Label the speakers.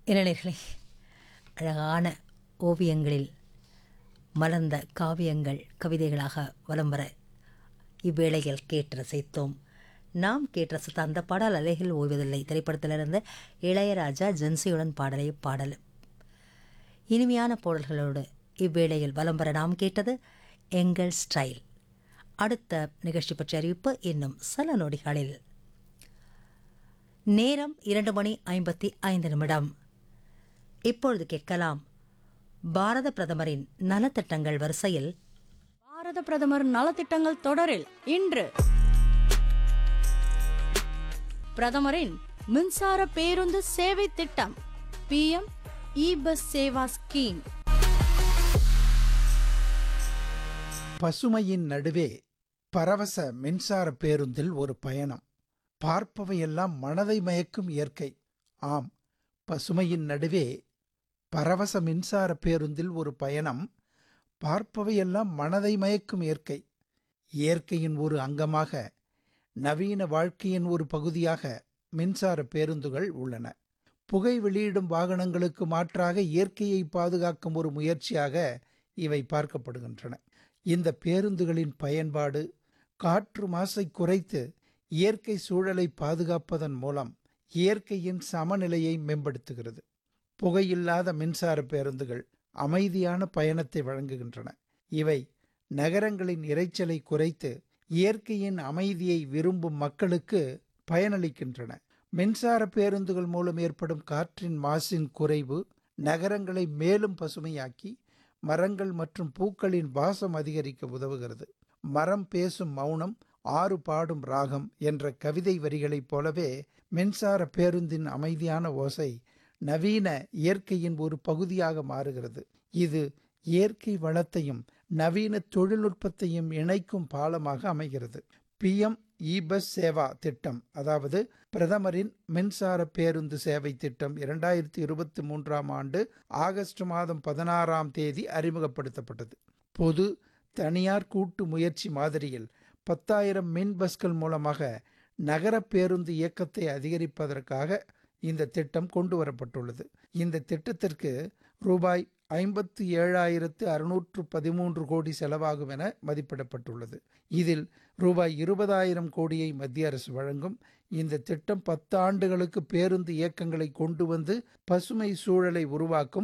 Speaker 1: இளைஞர்களே அழகான ஓவியங்களில் மலர்ந்த காவியங்கள் கவிதைகளாக வலம் வர இவ்வேளையில் கேட்டு ரசித்தோம் நாம் கேட்டு ரசித்த அந்த பாடல் அலைகள் ஓய்வதில்லை திரைப்படத்திலிருந்து இளையராஜா ஜென்சியுடன் பாடலை பாடல் இனிமையான பாடல்களோடு இவ்வேளையில் வலம் வர நாம் கேட்டது எங்கள் ஸ்டைல் அடுத்த நிகழ்ச்சி பற்றிய அறிவிப்பு இன்னும் சில நொடிகளில் நேரம் இரண்டு மணி ஐம்பத்தி ஐந்து நிமிடம் இப்பொழுது கேட்கலாம் பாரத பிரதமரின் நலத்திட்டங்கள் வரிசையில்
Speaker 2: பாரத பிரதமர் நலத்திட்டங்கள் தொடரில் இன்று பிரதமரின் மின்சார பேருந்து சேவை திட்டம் PM E bus Seva scheme
Speaker 3: பசுமையின் நடுவே பரவச மின்சார பேருந்தில் ஒரு பயணம் பார்ப்பவையெல்லாம் மனதை மயக்கும் இயற்கை ஆம் பசுமையின் நடுவே பரவச மின்சார பேருந்தில் ஒரு பயணம் பார்ப்பவையெல்லாம் மனதை மயக்கும் இயற்கை இயற்கையின் ஒரு அங்கமாக நவீன வாழ்க்கையின் ஒரு பகுதியாக மின்சார பேருந்துகள் உள்ளன புகை வெளியிடும் வாகனங்களுக்கு மாற்றாக இயற்கையை பாதுகாக்கும் ஒரு முயற்சியாக இவை பார்க்கப்படுகின்றன இந்த பேருந்துகளின் பயன்பாடு காற்று மாசை குறைத்து இயற்கை சூழலை பாதுகாப்பதன் மூலம் இயற்கையின் சமநிலையை மேம்படுத்துகிறது புகையில்லாத மின்சார பேருந்துகள் அமைதியான பயணத்தை வழங்குகின்றன இவை நகரங்களின் இரைச்சலை குறைத்து இயற்கையின் அமைதியை விரும்பும் மக்களுக்கு பயனளிக்கின்றன மின்சார பேருந்துகள் மூலம் ஏற்படும் காற்றின் மாசின் குறைவு நகரங்களை மேலும் பசுமையாக்கி மரங்கள் மற்றும் பூக்களின் வாசம் அதிகரிக்க உதவுகிறது மரம் பேசும் மௌனம் ஆறு பாடும் ராகம் என்ற கவிதை வரிகளைப் போலவே மின்சார பேருந்தின் அமைதியான ஓசை நவீன இயற்கையின் ஒரு பகுதியாக மாறுகிறது இது இயற்கை வளத்தையும் நவீன தொழில்நுட்பத்தையும் இணைக்கும் பாலமாக அமைகிறது பிஎம் இ பஸ் சேவா திட்டம் அதாவது பிரதமரின் மின்சார பேருந்து சேவை திட்டம் இரண்டாயிரத்தி இருபத்தி மூன்றாம் ஆண்டு ஆகஸ்ட் மாதம் பதினாறாம் தேதி அறிமுகப்படுத்தப்பட்டது பொது தனியார் கூட்டு முயற்சி மாதிரியில் பத்தாயிரம் மின் பஸ்கள் மூலமாக நகர பேருந்து இயக்கத்தை அதிகரிப்பதற்காக இந்த திட்டம் கொண்டு வரப்பட்டுள்ளது இந்த திட்டத்திற்கு ரூபாய் ஐம்பத்து ஏழாயிரத்து அறுநூற்று பதிமூன்று கோடி செலவாகும் என மதிப்பிடப்பட்டுள்ளது இதில் ரூபாய் இருபதாயிரம் கோடியை மத்திய அரசு வழங்கும் இந்த திட்டம் பத்து ஆண்டுகளுக்கு பேருந்து இயக்கங்களை கொண்டு வந்து பசுமை சூழலை உருவாக்கும்